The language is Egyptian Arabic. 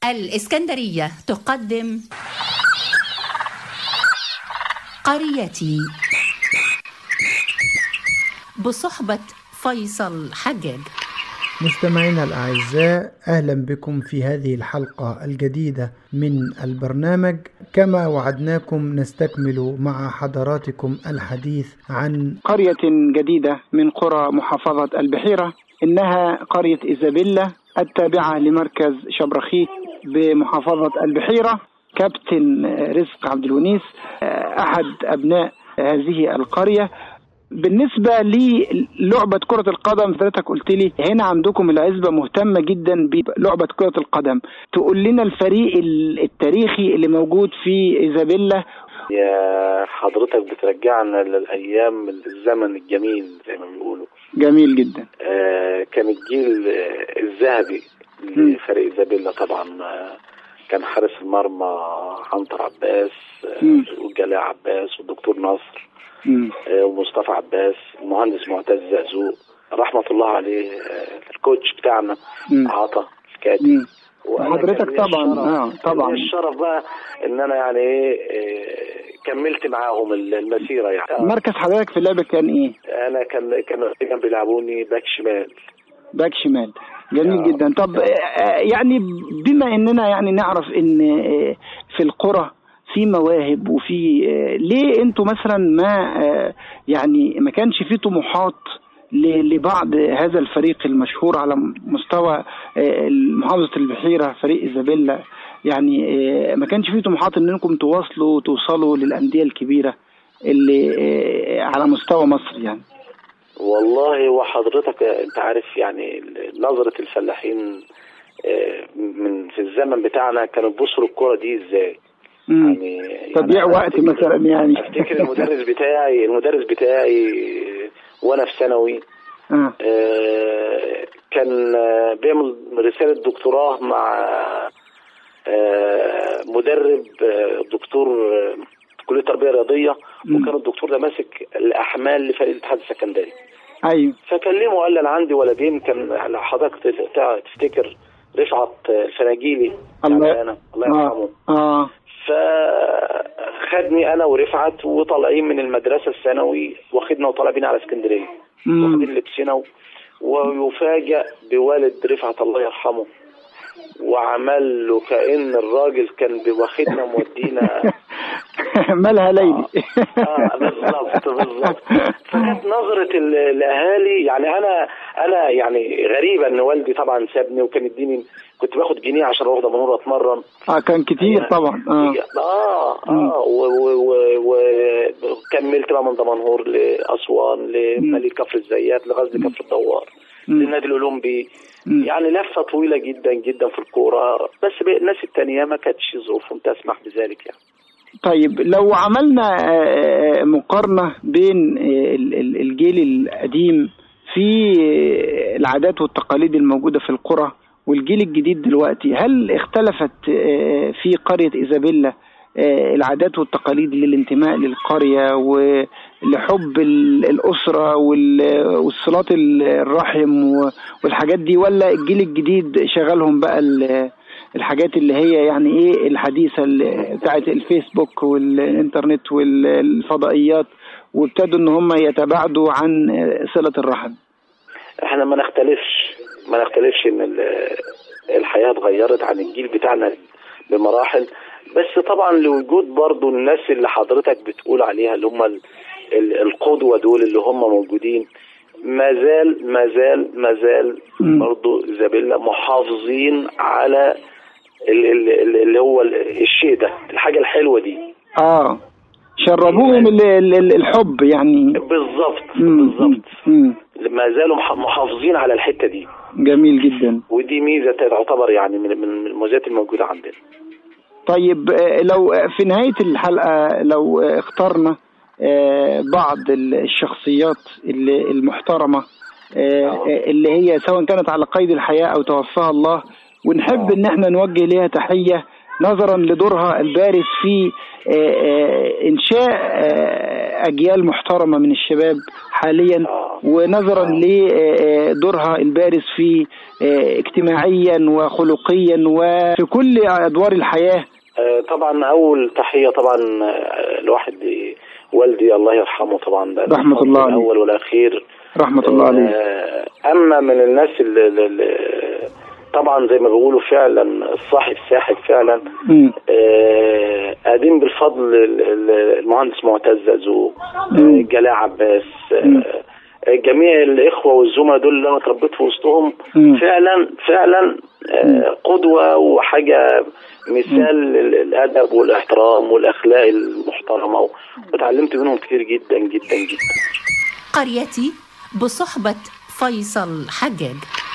الإسكندرية تقدم قريتي بصحبة فيصل حجاج مستمعينا الأعزاء أهلا بكم في هذه الحلقة الجديدة من البرنامج كما وعدناكم نستكمل مع حضراتكم الحديث عن قرية جديدة من قرى محافظة البحيرة إنها قرية إيزابيلا التابعة لمركز شبرخيت بمحافظة البحيرة كابتن رزق عبد الونيس أحد أبناء هذه القرية بالنسبة للعبة كرة القدم حضرتك قلت لي هنا عندكم العزبة مهتمة جدا بلعبة كرة القدم تقول لنا الفريق التاريخي اللي موجود في إيزابيلا يا حضرتك بترجعنا للأيام الزمن الجميل زي ما بيقولوا جميل جدا آه كان الجيل آه الذهبي لفريق إيزابيلا طبعا آه كان حارس المرمى عنتر عباس آه وجلاء عباس والدكتور نصر ومصطفى عباس المهندس معتز زقزوق رحمه الله عليه الكوتش بتاعنا عطا الكاتب وحضرتك طبعا اه طبعا الشرف بقى ان انا يعني ايه كملت معاهم المسيره يعني مركز حضرتك في اللعبه كان ايه؟ انا كان كانوا كان بيلعبوني باك شمال باك شمال جميل آه. جدا طب يعني بما اننا يعني نعرف ان في القرى في مواهب وفي ليه انتوا مثلا ما يعني ما كانش في طموحات لبعض هذا الفريق المشهور على مستوى محافظه البحيره فريق ايزابيلا يعني ما كانش في طموحات انكم تواصلوا وتوصلوا للانديه الكبيره اللي على مستوى مصر يعني والله وحضرتك انت عارف يعني نظره الفلاحين من في الزمن بتاعنا كانوا بيبصوا للكوره دي ازاي يعني تضييع يعني وقت مثلا يعني افتكر المدرس بتاعي المدرس بتاعي وانا في ثانوي آه. آه كان بيعمل رساله دكتوراه مع آه مدرب دكتور كليه تربيه رياضيه وكان الدكتور ده ماسك الاحمال لفريق الاتحاد السكندري ايوه فكلمه قال لي انا عندي ولدين كان لو حضرتك تفتكر رفعت الفناجيلي الله أنا الله يرحمه آه. آه. فخدني انا ورفعت وطالعين من المدرسه الثانوي واخدنا وطالعين على اسكندريه واخدين لبسنا ويفاجئ بوالد رفعت الله يرحمه وعمل له كان الراجل كان واخدنا مودينا مالها ليلي اه بالظبط بالظبط فكانت نظره الاهالي يعني انا انا يعني غريبه ان والدي طبعا سابني وكان يديني كنت باخد جنيه عشان اروح دمنهور اتمرن اه كان كتير يعني طبعا اه اه اه وكملت بقى من دمنهور لاسوان لمدينه كفر الزيات لغزل كفر الدوار للنادي الاولمبي يعني لفه طويله جدا جدا في الكوره بس الناس التانية ما كانتش ظروفهم تسمح بذلك يعني طيب لو عملنا مقارنه بين الجيل القديم في العادات والتقاليد الموجوده في القرى والجيل الجديد دلوقتي هل اختلفت في قريه ايزابيلا العادات والتقاليد للانتماء للقريه ولحب الاسره والصلات الرحم والحاجات دي ولا الجيل الجديد شغلهم بقى الحاجات اللي هي يعني ايه الحديثه بتاعت الفيسبوك والانترنت والفضائيات وابتدوا ان هم يتباعدوا عن صله الرحم احنا ما نختلفش ما نختلفش ان الحياه اتغيرت عن الجيل بتاعنا بمراحل بس طبعا لوجود برضو الناس اللي حضرتك بتقول عليها اللي هم القدوه دول اللي هم موجودين ما زال ما زال ما زال برضو زابيلا محافظين على اللي هو الشيء ده الحاجه الحلوه دي اه شربوهم الحب يعني بالظبط بالظبط ما زالوا محافظين على الحته دي جميل جدا ودي ميزه تعتبر يعني من من المميزات الموجوده عندنا طيب لو في نهايه الحلقه لو اخترنا بعض الشخصيات المحترمه اللي هي سواء كانت على قيد الحياه او توفاها الله ونحب ان احنا نوجه ليها تحيه نظرا لدورها البارز في آه، آه، انشاء آه، اجيال محترمه من الشباب حاليا آه. ونظرا لدورها البارز في آه، اجتماعيا وخلقيا وفي كل ادوار الحياه آه، طبعا اول تحيه طبعا آه، الواحد والدي الله يرحمه طبعا ده رحمة الله عليه. الاول والاخير رحمه الله عليه آه، اما من الناس اللي, اللي طبعا زي ما بيقولوا فعلا الصاحب ساحب فعلا مم. آه، قديم بالفضل ال- ال- المهندس معتز زو مم. جلاء عباس مم. آه، جميع الاخوه والزملاء دول اللي انا اتربيت في وسطهم مم. فعلا فعلا آه، قدوه وحاجه مثال لل- الادب والاحترام والاخلاق المحترمه وتعلمت منهم كتير جدا جدا جدا قريتي بصحبة فيصل حجاج